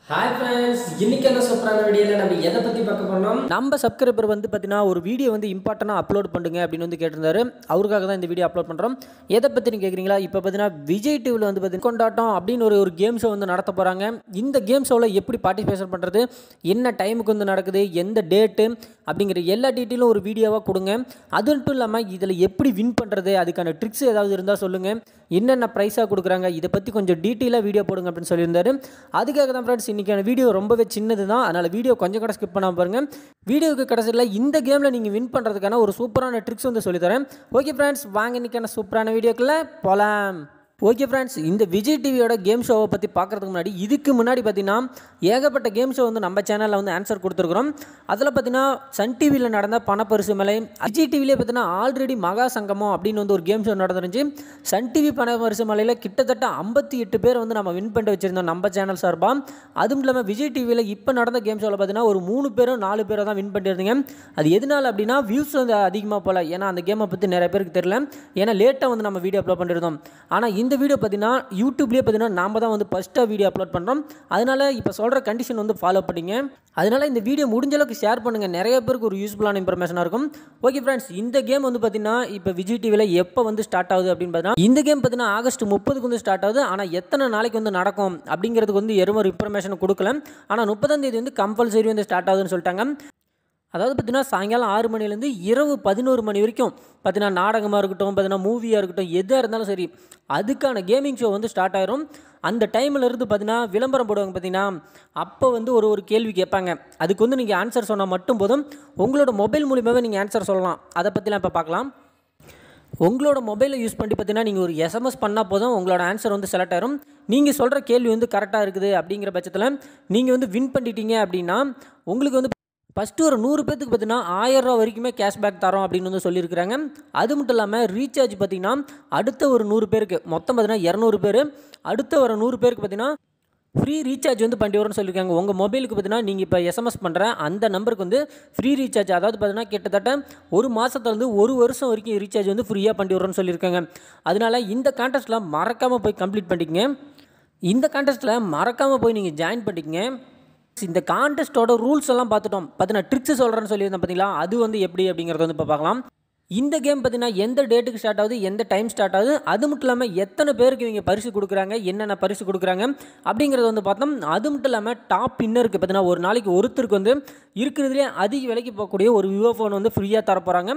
hi friends இன்னைக்கு என்ன சூப்பரான வீடியோவில் நம்ம எதை பற்றி பார்க்க போனோம் நம்ம சப்ஸ்கிரைபர் வந்து பார்த்தீங்கன்னா ஒரு வீடியோ வந்து இம்பார்ட்டண்டாக அப்லோட் பண்ணுங்க அப்படின்னு வந்து கேட்டிருந்தாரு அவருக்காக தான் இந்த வீடியோ அப்லோட் பண்ணுறோம் எதை பற்றி நீங்கள் கேட்குறீங்களா இப்போ பார்த்தீங்கன்னா விஜய் டிவியில் வந்து பார்த்தீங்கன்னா கொண்டாட்டம் அப்படின்னு ஒரு ஒரு கேம் ஷோ வந்து நடத்த போகிறாங்க இந்த கேம் ஷோவில் எப்படி பார்ட்டிசிபேஷன் பண்ணுறது என்ன டைமுக்கு வந்து நடக்குது எந்த டேட்டு அப்படிங்கிற எல்லா டீட்டெயிலும் ஒரு வீடியோவாக கொடுங்க அது மட்டும் இல்லாமல் இதில் எப்படி வின் பண்ணுறது அதுக்கான ட்ரிக்ஸ் ஏதாவது இருந்தால் சொல்லுங்கள் என்னென்ன ப்ரைஸாக கொடுக்குறாங்க இதை பற்றி கொஞ்சம் டீட்டெயிலாக வீடியோ போடுங்க அப்படின்னு சொல்லியிருந்தாரு அதுக்காக தான் ஃப்ரெண்ட்ஸ் இன்றைக்கான வீடியோ ரொம்பவே சின்னது தான் அதனால் வீடியோ கொஞ்சம் கூட ஸ்கிப் பண்ணாமல் பாருங்கள் வீடியோவுக்கு கடைசியில் இந்த கேமில் நீங்கள் வின் பண்ணுறதுக்கான ஒரு சூப்பரான ட்ரிக்ஸ் வந்து சொல்லித்தரேன் ஓகே ஃப்ரெண்ட்ஸ் வாங்க இன்றைக்கான சூப்பரான வீடியோக்குள்ளே போகலாம் ஓகே ஃப்ரெண்ட்ஸ் இந்த விஜய் டிவியோட கேம் ஷோவை பற்றி பார்க்குறதுக்கு முன்னாடி இதுக்கு முன்னாடி பார்த்தீங்கன்னா ஏகப்பட்ட கேம் ஷோ வந்து நம்ம சேனலில் வந்து ஆன்சர் கொடுத்துருக்குறோம் அதில் பார்த்தீங்கன்னா சன் டிவியில் நடந்த பணப்பரிசு மலை விஜய் டிவிலே பார்த்தீங்கன்னா ஆல்ரெடி மகா சங்கமம் அப்படின்னு வந்து ஒரு கேம் ஷோ நடந்துருந்துச்சு சன் டிவி பணப்பரிசு மலையில் கிட்டத்தட்ட ஐம்பத்தி எட்டு பேர் வந்து நம்ம வின் பண்ணிட்டு வச்சுருந்தோம் நம்ம சேனல் சார்பாக அதுவும் இல்லாமல் விஜய் டிவியில் இப்போ நடந்த கேம் ஷோவில் பார்த்தீங்கன்னா ஒரு மூணு பேரும் நாலு பேரை தான் வின் பண்ணியிருந்தீங்க அது எதனால அப்படின்னா வியூஸ் வந்து அதிகமாக போகல ஏன்னா அந்த கேமை பற்றி நிறைய பேருக்கு தெரியல ஏன்னா லேட்டாக வந்து நம்ம வீடியோ அப்லோட் பண்ணியிருந்தோம் ஆனால் இந்த வீடியோ பார்த்தீங்கன்னா யூடியூப்லேயே பார்த்தீங்கன்னா நாம தான் வந்து ஃபஸ்ட்டாக வீடியோ அப்லோட் பண்ணுறோம் அதனால் இப்போ சொல்கிற கண்டிஷன் வந்து ஃபாலோ பண்ணிங்க அதனால் இந்த வீடியோ முடிஞ்ச அளவுக்கு ஷேர் பண்ணுங்கள் நிறைய பேருக்கு ஒரு யூஸ்ஃபுல்லான இன்ஃபர்மேஷனாக இருக்கும் ஓகே ஃப்ரெண்ட்ஸ் இந்த கேம் வந்து பார்த்தீங்கன்னா இப்போ விஜய் டிவியில் எப்போ வந்து ஸ்டார்ட் ஆகுது அப்படின்னு பார்த்தீங்கன்னா இந்த கேம் பார்த்தீங்கன்னா ஆகஸ்ட் முப்பதுக்கு வந்து ஸ்டார்ட் ஆகுது ஆனால் எத்தனை நாளைக்கு வந்து நடக்கும் அப்படிங்கிறதுக்கு வந்து எரும் ஒரு இன்ஃபர்மேஷன் கொடுக்கல ஆனால் முப்பதாம் தேதி வந்து கம்பல்சரி வந்து ஸ்டார்ட் ஆகுதுன்னு சொல்லிட்டாங்க அதாவது பார்த்தீங்கன்னா சாயங்காலம் ஆறு மணிலேருந்து இரவு பதினோரு மணி வரைக்கும் பார்த்தீங்கன்னா நாடகமாக இருக்கட்டும் பார்த்தீங்கன்னா மூவியாக இருக்கட்டும் எதாக இருந்தாலும் சரி அதுக்கான கேமிங் ஷோ வந்து ஸ்டார்ட் ஆயிரும் அந்த டைமில் இருந்து பார்த்தீங்கன்னா விளம்பரம் போடுவாங்க பார்த்தீங்கன்னா அப்போ வந்து ஒரு ஒரு கேள்வி கேட்பாங்க அதுக்கு வந்து நீங்கள் ஆன்சர் சொன்னால் மட்டும் போதும் உங்களோட மொபைல் மூலியமாகவே நீங்கள் ஆன்சர் சொல்லலாம் அதை பற்றிலாம் இப்போ பார்க்கலாம் உங்களோட மொபைலை யூஸ் பண்ணி பார்த்தீங்கன்னா நீங்கள் ஒரு எஸ்எம்எஸ் பண்ணால் போதும் உங்களோட ஆன்சர் வந்து செலக்ட் ஆயிரும் நீங்கள் சொல்கிற கேள்வி வந்து கரெக்டாக இருக்குது அப்படிங்கிற பட்சத்தில் நீங்கள் வந்து வின் பண்ணிட்டீங்க அப்படின்னா உங்களுக்கு வந்து ஃபஸ்ட்டு ஒரு நூறு பேத்துக்கு பார்த்தீங்கன்னா ஆயிரம் ரூபா வரைக்குமே கேஷ்பேக் தரோம் அப்படின்னு வந்து சொல்லியிருக்கிறாங்க அது மட்டும் இல்லாமல் ரீசார்ஜ் பார்த்தீங்கன்னா அடுத்த ஒரு நூறு பேருக்கு மொத்தம் பார்த்தீங்கன்னா இரநூறு பேர் அடுத்த ஒரு நூறு பேருக்கு பார்த்தீங்கன்னா ஃப்ரீ ரீசார்ஜ் வந்து பண்ணி வரும்னு சொல்லியிருக்காங்க உங்கள் மொபைலுக்கு பார்த்தீங்கன்னா நீங்கள் இப்போ எஸ்எம்எஸ் பண்ணுற அந்த நம்பருக்கு வந்து ஃப்ரீ ரீசார்ஜ் அதாவது பார்த்தீங்கன்னா கிட்டத்தட்ட ஒரு மாதத்துலேருந்து ஒரு வருஷம் வரைக்கும் ரீசார்ஜ் வந்து ஃப்ரீயாக பண்ணி வரும்னு சொல்லியிருக்காங்க அதனால் இந்த கான்டெஸ்ட்டில் மறக்காமல் போய் கம்ப்ளீட் பண்ணிக்கங்க இந்த கான்டெஸ்ட்டில் மறக்காமல் போய் நீங்கள் ஜாயின் பண்ணிக்கங்க இந்த கான்டெஸ்ட்டோட ரூல்ஸ் எல்லாம் பார்த்துட்டோம் பார்த்தீங்கன்னா ட்ரிக்ஸ் சொல்கிறேன்னு சொல்லியிருந்தேன் பார்த்தீங்களா அது வந்து எப்படி அப்படிங்கிறத வந்து இப்போ பார்க்கலாம் இந்த கேம் பார்த்தீங்கன்னா எந்த டேட்டுக்கு ஸ்டார்ட் ஆகுது எந்த டைம் ஸ்டார்ட் ஆகுது அது மட்டும் இல்லாமல் எத்தனை பேருக்கு இவங்க பரிசு கொடுக்குறாங்க என்னென்ன பரிசு கொடுக்குறாங்க அப்படிங்கிறத வந்து பார்த்தோம் அது மட்டும் இல்லாமல் டாப் இன்னருக்கு பார்த்தீங்கன்னா ஒரு நாளைக்கு ஒருத்தருக்கு வந்து இருக்கிறதுலே அதிக விலைக்கு போகக்கூடிய ஒரு விவோ ஃபோன் வந்து ஃப்ரீயாக தரப்போகிறாங்க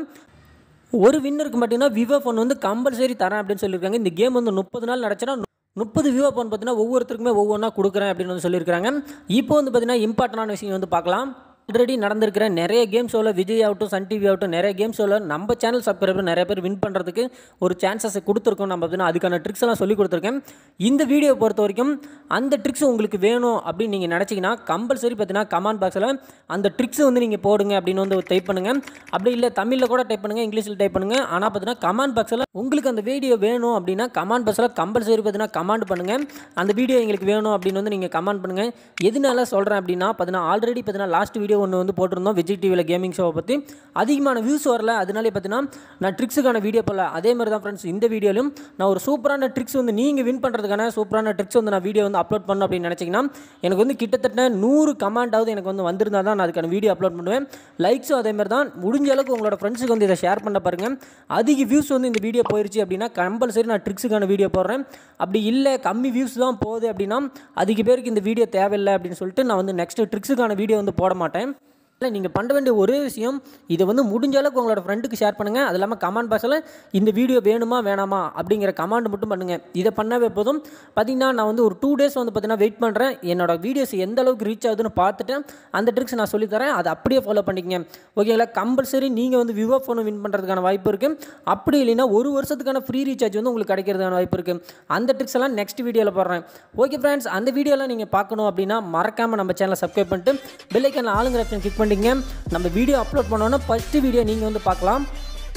ஒரு வின்னருக்கு மட்டும்தான் விவோ ஃபோன் வந்து கம்பல்சரி தரேன் அப்படின்னு சொல்லியிருக்காங்க இந்த கேம் வந்து முப்பது நாள் நடச்சுன்னா முப்பது விவோ ஃபோன் பார்த்தீங்கன்னா ஒவ்வொருத்தருக்குமே ஒவ்வொன்றா கொடுக்குறேன் அப்படின்னு வந்து சொல்லியிருக்காங்க இப்போ வந்து பார்த்தீங்கன்னா இம்பார்ட்டண்டான விஷயம் வந்து பார்க்கலாம் ஆல்ரெடி நடந்திருக்கிற நிறைய கேம் ஷோவில் விஜய் ஆகட்டும் சன் டிவி ஆகட்டும் நிறைய கேம் ஷோவில் நம்ம சேனல் சப்ஸ்கிரைபர் நிறைய பேர் வின் பண்ணுறதுக்கு ஒரு சான்சஸ் கொடுத்துருக்கோம் நம்ம பார்த்தீங்கன்னா அதுக்கான ட்ரிக்ஸ் எல்லாம் சொல்லி கொடுத்துருக்கேன் இந்த வீடியோ பொறுத்த வரைக்கும் அந்த ட்ரிக்ஸ் உங்களுக்கு வேணும் அப்படின்னு நீங்கள் நினச்சிங்கன்னா கம்பல்சரி பார்த்தீங்கன்னா கமெண்ட் பாக்ஸில் அந்த ட்ரிக்ஸ் வந்து நீங்கள் போடுங்க அப்படின்னு வந்து டைப் பண்ணுங்கள் அப்படி இல்லை தமிழில் கூட டைப் பண்ணுங்கள் இங்கிலீஷில் டைப் பண்ணுங்கள் ஆனால் பார்த்தீங்கன்னா கமெண்ட் பாக்ஸில் உங்களுக்கு அந்த வீடியோ வேணும் அப்படின்னா கமெண்ட் பாக்ஸில் கம்பல்சரி பார்த்தீங்கன்னா கமெண்ட் பண்ணுங்கள் அந்த வீடியோ எங்களுக்கு வேணும் அப்படின்னு வந்து நீங்கள் கமெண்ட் பண்ணுங்கள் எதனால சொல்கிறேன் அப்படின்னா பார்த்தீங்கன்னா ஆல்ரெடி பார்த்தீங்கன்னா லாஸ்ட் வீடியோ ஒன்று வந்து போட்டிருந்தோம் விஜய் டிவியில் கேமிங் ஷோவை பற்றி அதிகமான வியூஸ் வரல அதனாலே பார்த்தீங்கன்னா நான் ட்ரிக்ஸுக்கான வீடியோ போடல அதே மாதிரி தான் ஃப்ரெண்ட்ஸ் இந்த வீடியோலையும் நான் ஒரு சூப்பரான ட்ரிக்ஸ் வந்து நீங்கள் வின் பண்ணுறதுக்கான சூப்பரான ட்ரிக்ஸ் வந்து நான் வீடியோ வந்து அப்லோட் பண்ணணும் அப்படின்னு நினச்சிங்கன்னா எனக்கு வந்து கிட்டத்தட்ட நூறு கமெண்டாவது எனக்கு வந்து வந்திருந்தால் தான் நான் அதுக்கான வீடியோ அப்லோட் பண்ணுவேன் லைக்ஸும் அதே மாதிரி தான் முடிஞ்ச அளவுக்கு உங்களோட ஃப்ரெண்ட்ஸுக்கு வந்து இதை ஷேர் பண்ண பாருங்கள் அதிக வியூஸ் வந்து இந்த வீடியோ போயிருச்சு அப்படின்னா கம்பல்சரி நான் ட்ரிக்ஸுக்கான வீடியோ போடுறேன் அப்படி இல்லை கம்மி வியூஸ் தான் போகுது அப்படின்னா அதிக பேருக்கு இந்த வீடியோ தேவையில்லை அப்படின்னு சொல்லிட்டு நான் வந்து நெக்ஸ்ட் ட்ரிக்ஸுக்கான வீடியோ வந்து போட மாட்டேன் இல்லை நீங்கள் பண்ண வேண்டிய ஒரே விஷயம் இதை வந்து முடிஞ்ச அளவுக்கு உங்களோட ஃப்ரெண்டுக்கு ஷேர் பண்ணுங்கள் அது இல்லாமல் கமெண்ட் பாக்ஸில் இந்த வீடியோ வேணுமா வேணாமா அப்படிங்கிற கமெண்ட் மட்டும் பண்ணுங்கள் இதை பண்ணவே போதும் பார்த்தீங்கன்னா நான் வந்து ஒரு டூ டேஸ் வந்து பார்த்தீங்கன்னா வெயிட் பண்ணுறேன் என்னோட வீடியோஸ் எந்த அளவுக்கு ரீச் ஆகுதுன்னு பார்த்துட்டு அந்த ட்ரிக்ஸ் நான் சொல்லித்தரேன் அதை அப்படியே ஃபாலோ பண்ணிக்கங்க ஓகேங்களா கம்பல்சரி நீங்கள் வந்து விவோ ஃபோன் வின் பண்ணுறதுக்கான வாய்ப்பு இருக்குது அப்படி இல்லைன்னா ஒரு வருஷத்துக்கான ஃப்ரீ ரீசார்ஜ் வந்து உங்களுக்கு கிடைக்கிறதுக்கான வாய்ப்பு இருக்குது அந்த ட்ரிக்ஸ் எல்லாம் நெக்ஸ்ட் வீடியோவில் போடுறேன் ஓகே ஃப்ரெண்ட்ஸ் அந்த வீடியோலாம் நீங்கள் பார்க்கணும் அப்படின்னா மறக்காமல் நம்ம சேனலை சப்ஸ்கிரைப் பண்ணிட்டு பெல்லைக்கான ஆளுங்கிற ஆப்ஷன் கிளிக் பண்ணிங்க நம்ம வீடியோ அப்லோட் பண்ணோன்னா ஃபஸ்ட்டு வீடியோ நீங்கள் வந்து பார்க்கலாம்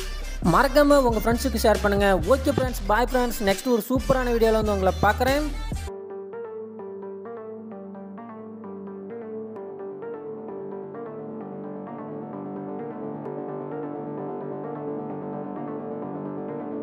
மறக்காமல் உங்கள் ஃப்ரெண்ட்ஸுக்கு ஷேர் பண்ணுங்கள் okay friends bye friends next ஒரு சூப்பரான வீடியோவில் வந்து உங்களை பார்க்குறேன்